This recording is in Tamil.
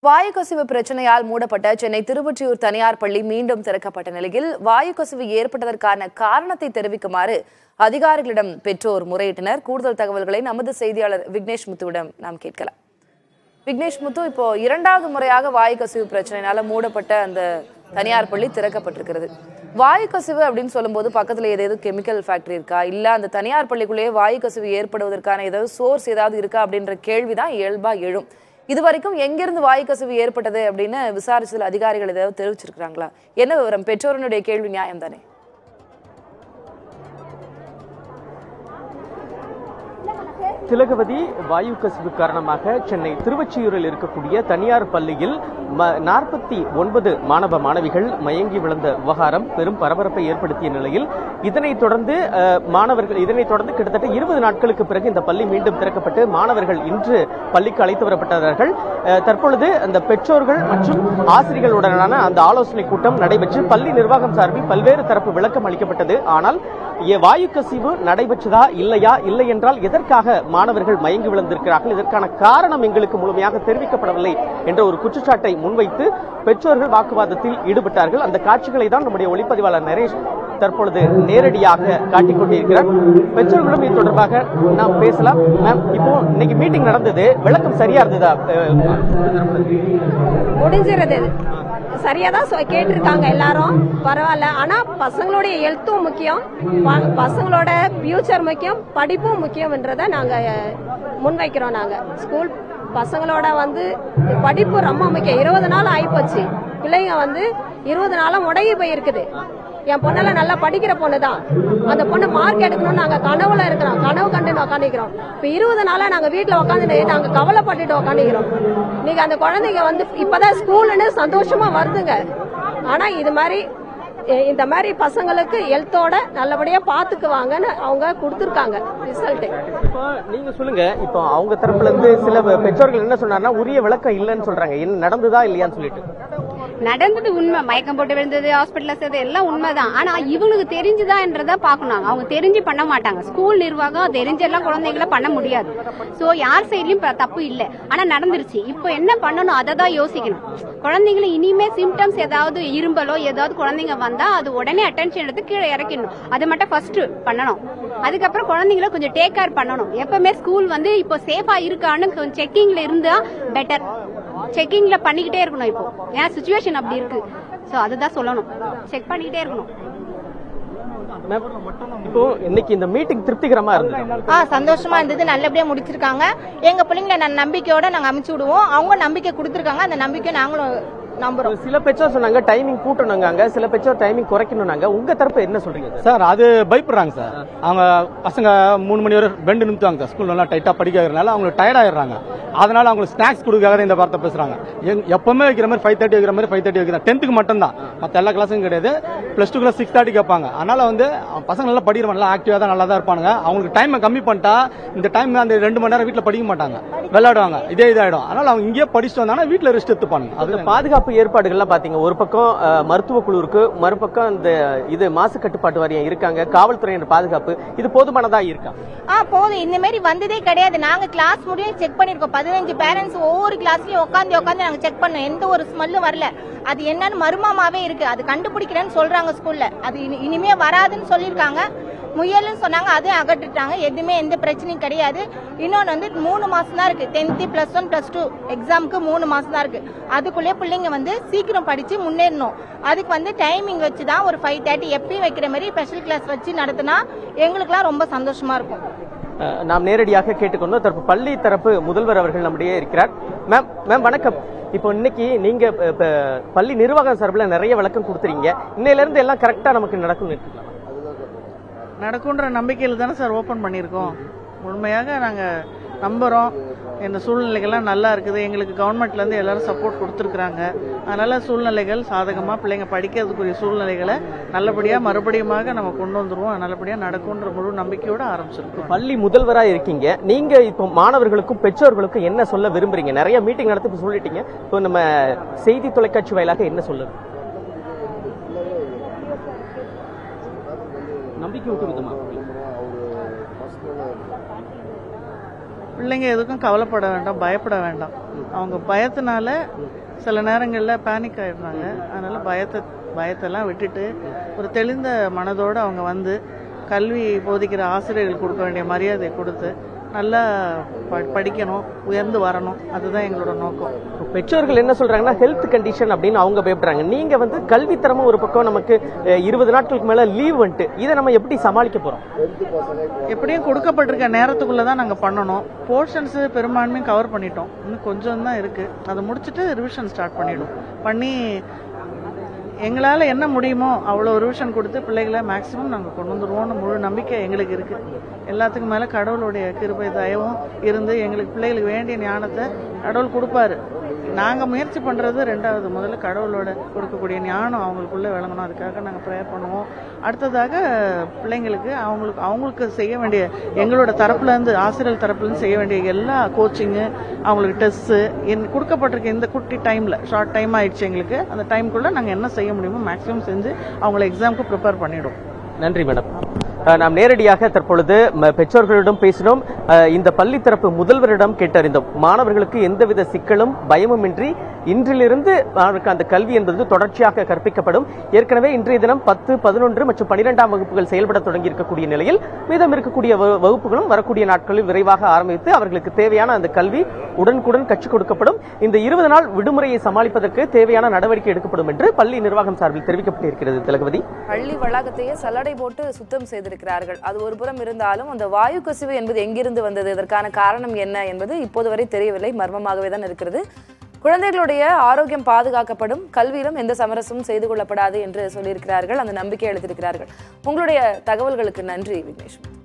வாயு கசிவு பிரச்சனையால் மூடப்பட்ட சென்னை திருவொற்றியூர் தனியார் பள்ளி மீண்டும் திறக்கப்பட்ட நிலையில் வாயு கசிவு ஏற்பட்டதற்கான காரணத்தை தெரிவிக்குமாறு அதிகாரிகளிடம் பெற்றோர் முறையிட்டனர் கூடுதல் தகவல்களை நமது செய்தியாளர் விக்னேஷ் முத்துவிடம் நாம் கேட்கலாம் விக்னேஷ் முத்து இப்போ இரண்டாவது முறையாக வாயு கசிவு பிரச்சனைனால மூடப்பட்ட அந்த தனியார் பள்ளி திறக்கப்பட்டிருக்கிறது வாயு கசிவு அப்படின்னு சொல்லும்போது பக்கத்துல ஏதாவது கெமிக்கல் ஃபேக்டரி இருக்கா இல்ல அந்த தனியார் பள்ளிக்குள்ளேயே வாயு கசிவு ஏற்படுவதற்கான ஏதாவது சோர்ஸ் ஏதாவது இருக்கா அப்படின்ற கேள்விதான் இயல்பா எழும் இது வரைக்கும் எங்கிருந்து வாயு கசிவு ஏற்பட்டது அப்படின்னு விசாரிச்சதுல அதிகாரிகள் ஏதாவது தெரிவிச்சிருக்காங்களா என்ன விவரம் பெற்றோரனுடைய கேள்வி நியாயம் தானே திலகவதி வாயு கசிவு காரணமாக சென்னை திருவொற்றியூரில் இருக்கக்கூடிய தனியார் பள்ளியில் நாற்பத்தி ஒன்பது மாணவ மாணவிகள் மயங்கி விழுந்த விவகாரம் பெரும் பரபரப்பை ஏற்படுத்திய நிலையில் இதனைத் தொடர்ந்து அஹ், மாணவர்கள் இதனைத் தொடர்ந்து கிட்டத்தட்ட இருபது நாட்களுக்கு பிறகு இந்த பள்ளி மீண்டும் திறக்கப்பட்டு மாணவர்கள் இன்று பள்ளிக்கு அழைத்து வரப்பட்டார்கள் அஹ், தற்பொழுது அந்த பெற்றோர்கள் மற்றும் ஆசிரியர்களுடனான அந்த ஆலோசனை கூட்டம் நடைபெற்று பள்ளி நிர்வாகம் சார்பில் பல்வேறு தரப்பு விளக்கம் அளிக்கப்பட்டது ஆனால் எ- வாயு கசிவு நடைபெற்றதா இல்லையா இல்லை என்றால் எதற்காக மாணவர்கள் மயங்கி விழுந்திருக்கிறார்கள் இதற்கான காரணம் எங்களுக்கு முழுமையாக தெரிவிக்கப்படவில்லை என்ற ஒரு குற்றச்சாட்டை முன்வைத்து பெற்றோர்கள் வாக்குவாதத்தில் ஈடுபட்டார்கள் அந்த காட்சிகளை தான் நம்முடைய ஒளிப்பதிவாளர் நரேஷ் தற்பொழுது நேரடியாக காட்டிக் கொண்டிருக்கிறார் பெற்றோர்களும் இது தொடர்பாக நாம் பேசலாம் மேம் இப்போ இன்னைக்கு மீட்டிங் நடந்தது விளக்கம் சரியா இருந்ததா முடிஞ்சிருது சரியா தான் சொ- கேட்டிருக்காங்க எல்லாரும் பரவாயில்ல ஆனா பசங்களுடைய ஹெல்த்தும் முக்கியம் ப- பசங்களோட ஃபியூச்சர் முக்கியம் படிப்பும் முக்கியம்ன்றத நாங்க அஹ், முன்வைக்கிறோம் நாங்க ஸ்கூல் பசங்களோட வந்து படிப்பு ரொம்ப முக்கியம் இருபது நாள் ஆயிப்போச்சு பிள்ளைங்க வந்து இருபது நாளா முடங்கி போயிருக்குது என் பொண்ணெல்லாம் நல்லா படிக்கிற பொண்ணு தான் அந்த பொண்ணு மார்க் எடுக்கணும்னு நாங்க கனவுல இருக்கிறோம் கனவு கண்டு உட்காந்துக்கிறோம் இப்ப இருபது நாளா நாங்க வீட்டுல உட்காந்து நாங்க கவலைப்பட்டுட்டு உட்காந்துக்கிறோம் நீங்க அந்த குழந்தைங்க வந்து இப்பதான் ஸ்கூல்னு சந்தோஷமா வருதுங்க ஆனா இது மாதிரி எ- இந்த மாதிரி பசங்களுக்கு ஹெல்த்தோட நல்லபடியா பாத்துக்குவாங்கன்னு அவங்க கொடுத்துருக்காங்க ரிசல்ட் இப்போ நீங்க சொல்லுங்க இப்போ அவங்க தரப்புல இருந்து சில பெற்றோர்கள் என்ன சொன்னாங்கன்னா உரிய விளக்கம் இல்லைன்னு சொல்றாங்க என்ன நடந்ததா இல்லையான்னு சொல்லிட்டு நடந்தது உண்மை மயக்கம் போட்டு விழுந்தது ஹாஸ்பிட்டல்ல சேர்ந்தது எல்லாம் உண்மைதான் ஆனா இவங்களுக்கு தெரிஞ்சுதான்றத பாக்கணும் அவங்க தெரிஞ்சு பண்ண மாட்டாங்க ஸ்கூல் நிர்வாகம் தெரிஞ்செல்லாம் குழந்தைங்கள பண்ண முடியாது சோ யார் சைட்லயும் ப- தப்பு இல்ல ஆனா நடந்துருச்சு இப்போ என்ன பண்ணணும் அதை தான் யோசிக்கணும் குழந்தைங்களை இனிமே சிம்டம்ஸ் ஏதாவது இரும்பலோ ஏதாவது குழந்தைங்க வந்தா அது உடனே அட்டென்ஷன் எடுத்து கீழே இறக்கிடணும் அது மட்டும் ஃபர்ஸ்ட் பண்ணணும் அதுக்கப்புறம் குழந்தைங்கள கொஞ்சம் டேக் கேர் பண்ணணும் எப்பவுமே ஸ்கூல் வந்து இப்போ சேஃபா இருக்கான்னு கொஞ்சம் செக்கிங்ல இருந்தா பெட்டர் செக்கிங்ல பண்ணிக்கிட்டே இருக்கணும் இப்போ ஏன்னா சுச்சுவேஷன் அப்படி இருக்கு சோ அதுதான் சொல்லணும் செக் பண்ணிக்கிட்டே இருக்கணும் மேம், இப்போ இன்னைக்கு இந்த மீட்டிங் திருப்திகரமா இருந்தது ஆ சந்தோஷமா இருந்தது நல்லபடியா முடிச்சிருக்காங்க எங்க பிள்ளைங்களை நான் நம்பிக்கையோட நாங்க அமுச்சு விடுவோம் அவங்க நம்பிக்கை கொடுத்துருக்காங்க அந்த நம்பிக்கை நாங்களும் நம்புறோம் சில பெற்றோர் சொன்னாங்க டைமிங் கூட்டணுங்க சில பெற்றோர் டைமிங் குறைக்கணும்னாங்க உங்க தரப்பு என்ன சொல்றீங்க சார் சார் அது பயப்படுறாங்க சார் அவங்க பசங்க மூணு மணி வரை பெண்டு நிமித்தாங்க சார் ஸ்கூல் நல்லா டைட்டா படிக்க வைக்கிறனால அவங்களுக்கு டயர்ட் ஆயிடுறாங்க அதனால அவங்களுக்கு ஸ்நாக்ஸ் கொடுக்காத இந்த வார்த்தை பேசுறாங்க எங்க- எப்பவுமே வைக்கிற மாதிரி ஃபைவ் தேர்ட்டி வைக்கிற மாதிரி ஃபைவ் தேர்ட்டி வைக்கிறாங்க டென்த்துக்கு மட்டும் தான் மற்ற எல்லா கிளாஸும் கிடையாது plus two class six thirty கேட்பாங்க அதனால வந்து அவன் பசங்க நல்லா படிக்கிறவங்க நல்லா ஆக்டிவா தான் நல்லா தான் இருப்பானுங்க அவங்களுக்கு டைமை கம்மி பண்ணிட்டா இந்த டைம் அந்த ரெண்டு மணி நேரம் வீட்டில் படிக்க மாட்டாங்க விளையாடுவாங்க இதே இதாயிடும் அதனால அவங்க இங்கேயே படிச்சுட்டு வந்தாங்கன்னா வீட்டில் ரெஸ்ட் எடுத்துப்பானுங்க அந்த அது பாதுகாப்பு ஏற்பாடுகள்லாம் பாத்தீங்க ஒரு பக்கம் அஹ், மருத்துவ குழு இருக்கு மறுபக்கம் இந்த இது மாசு கட்டுப்பாட்டு வாரியம் இருக்காங்க காவல்துறையினர் பாதுகாப்பு இது போதுமானதா இருக்கா ஆ போதும் இந்த மாதிரி வந்ததே கிடையாது நாங்க கிளாஸ் முடியும் செக் பண்ணிருக்கோம் பதினஞ்சு பேரண்ட்ஸ் ஒவ்வொரு கிளாஸ்லயும் உட்காந்து உட்காந்து நாங்க செக் பண்ணோம் எந்த ஒரு ஸ்மெல்லும் வரல அது என்னன்னு மர்மமாவே இருக்கு அது கண்டுபிடிக்கிறேன்னு சொல்றாங்க ஸ்கூல்ல அது இனி- இனிமே வராதுன்னு சொல்லியிருக்காங்க முயல்னு சொன்னாங்க அதையும் அகற்றிட்டாங்க எதுவுமே எந்த பிரச்சனையும் கிடையாது இன்னொன்று வந்து மூணு மாசம் தான் இருக்கு tenth plus one plus two எக்ஸாமுக்கு மூணு மாசம் தான் இருக்கு அதுக்குள்ளே பிள்ளைங்க வந்து சீக்கிரம் படிச்சு முன்னேறணும் அதுக்கு வந்து டைமிங் வச்சு தான் ஒரு ஃபைவ் தேர்ட்டி எப்பயும் வைக்கிற மாதிரி ஸ்பெஷல் கிளாஸ் வச்சு நடத்தினா எங்களுக்குலாம் ரொம்ப சந்தோஷமா இருக்கும் அஹ், நாம் நேரடியாக கேட்டுக்கொண்டோம் தரப்பு பள்ளி தரப்பு முதல்வர் அவர்கள் நம்முடைய இருக்கிறார் மேம் மேம் வணக்கம் இப்போ இன்னைக்கு நீங்க அஹ், இப்ப பள்ளி நிர்வாகம் சார்பில் நிறைய விளக்கம் கொடுத்துறீங்க இன்னையில இருந்து எல்லாம் கரெக்டா நமக்கு நடக்கும் நடக்குன்ற நம்பிக்கையில் தானே சார் ஓப்பன் பண்ணியிருக்கோம் உண்மையாக நாங்கள் நம்புகிறோம் இந்த சூழ்நிலைகள்லாம் நல்லா இருக்குது எங்களுக்கு கவர்மெண்ட்லேருந்து எல்லாரும் சப்போர்ட் கொடுத்துருக்குறாங்க அதனால் சூழ்நிலைகள் சாதகமாக பிள்ளைங்க படிக்கிறதுக்குரிய சூழ்நிலைகளை நல்லபடியாக மறுபடியுமாக நம்ம கொண்டு வந்துருவோம் நல்லபடியாக நடக்குன்ற முழு நம்பிக்கையோடு ஆரம்பிச்சிருக்கோம் பள்ளி முதல்வரா இருக்கீங்க நீங்க இப்போ மாணவர்களுக்கும் பெற்றோர்களுக்கும் என்ன சொல்ல விரும்புறீங்க நிறைய மீட்டிங் நடத்தி இப்ப சொல்லிட்டீங்க இப்போ நம்ம செய்தி தொலைக்காட்சி வாயிலாக என்ன சொல்லுது நம்பிக்கை ஊட்டும் விதமா பிள்ளைங்க எதுக்கும் கவலைப்பட வேண்டாம் பயப்பட வேண்டாம் அவங்க பயத்தினால சில நேரங்களில் பேனிக் ஆயிடுறாங்க அதனால பயத்தை பயத்தெல்லாம் விட்டுட்டு ஒரு தெளிந்த மனதோடு அவங்க வந்து கல்வி போதிக்கிற ஆசிரியர்கள் கொடுக்க வேண்டிய மரியாதையை கொடுத்து நல்லா ப- படிக்கணும் உயர்ந்து வரணும் அதுதான் எங்களோட நோக்கம் பெற்றோர்கள் என்ன சொல்றாங்கன்னா ஹெல்த் கண்டிஷன் அப்படின்னு அவங்க பயப்படுறாங்க நீங்க வந்து கல்வித்தரமும் ஒரு பக்கம் நமக்கு அஹ், இருபது நாட்களுக்கு மேல லீவ் வந்துட்டு இதை நம்ம எப்படி சமாளிக்க போறோம் எப்படியும் கொடுக்கப்பட்டிருக்க நேரத்துக்குள்ள தான் நாங்கள் பண்ணணும் போர்ஷன்ஸ் பெரும்பான்மையும் கவர் பண்ணிட்டோம் இன்னும் கொஞ்சம் தான் இருக்கு அதை முடிச்சுட்டு ரிவிஷன் ஸ்டார்ட் பண்ணிடும் பண்ணி எங்களால் என்ன முடியுமோ அவ்வளோ ரிவிஷன் கொடுத்து பிள்ளைகளை மேக்ஸிமம் நாங்கள் கொண்டு வந்துருவோம்னு முழு நம்பிக்கை எங்களுக்கு இருக்கு எல்லாத்துக்கும் மேலே கடவுளுடைய கிருபை தயவும் இருந்து எங்களுக்கு பிள்ளைகளுக்கு வேண்டிய ஞானத்தை கடவுள் கொடுப்பாரு நாங்கள் முயற்சி பண்ணுறது ரெண்டாவது முதல்ல கடவுளோட கொடுக்கக்கூடிய ஞானம் அவங்களுக்குள்ள விளங்கணும் அதுக்காக நாங்கள் ப்ரேயர் பண்ணுவோம் அடுத்ததாக பிள்ளைங்களுக்கு அவங்களுக்கு அவங்களுக்கு செய்ய வேண்டிய எங்களோட தரப்புல இருந்து ஆசிரியர் தரப்புல இருந்து செய்ய வேண்டிய எல்லா கோச்சிங்கு அவங்களுக்கு டெஸ்ட்டு என் கொடுக்கப்பட்டிருக்க இந்த குட்டி டைமில் ஷார்ட் டைம் ஆயிடுச்சு எங்களுக்கு அந்த டைம்குள்ளே நாங்கள் என்ன செய்ய முடியுமோ மேக்ஸிமம் செஞ்சு அவங்கள எக்ஸாமுக்கு ப்ரிப்பேர் பண்ணிவிடும் நன்றி மேடம் அஹ், நாம் நேரடியாக தற்பொழுது ம- பெற்றோர்களிடம் பேசினோம் அஹ், இந்த பள்ளி தரப்பு முதல்வரிடம் கேட்டறிந்தோம் மாணவர்களுக்கு எந்தவித சிக்கலும் பயமுமின்றி இன்றிலிருந்து அவருக்கு அந்த கல்வி என்பது தொடர்ச்சியாக கற்பிக்கப்படும் ஏற்கனவே இன்றைய தினம் பத்து பதினொன்று மற்றும் பனிரெண்டாம் வகுப்புகள் செயல்பட தொடங்கி இருக்கக்கூடிய நிலையில் மீதம் இருக்கக்கூடிய வகு- வகுப்புகளும் வரக்கூடிய நாட்களில் விரைவாக ஆரம்பித்து அவர்களுக்கு தேவையான அந்த கல்வி உடனுக்குடன் கற்றுக் கொடுக்கப்படும் இந்த இருபது நாள் விடுமுறையை சமாளிப்பதற்கு தேவையான நடவடிக்கை எடுக்கப்படும் என்று பள்ளி நிர்வாகம் சார்பில் தெரிவிக்கப்பட்டிருக்கிறது திலகவதி பள்ளி வளாகத்தையே சல்லடை போட்டு சுத்தம் செய்திருக்கிறார்கள் அது ஒரு புறம் இருந்தாலும் அந்த வாயு கசிவு என்பது எங்கிருந்து வந்தது இதற்கான காரணம் என்ன என்பது இப்போது வரை தெரியவில்லை மர்மமாகவே தான் இருக்கிறது குழந்தைகளுடைய ஆரோக்கியம் பாதுகாக்கப்படும் கல்வியிலும் எந்த சமரசமும் செய்து கொள்ளப்படாது என்று சொல்லியிருக்கிறார்கள் அந்த நம்பிக்கை அளித்திருக்கிறார்கள் உங்களுடைய தகவல்களுக்கு நன்றி விக்னேஷ்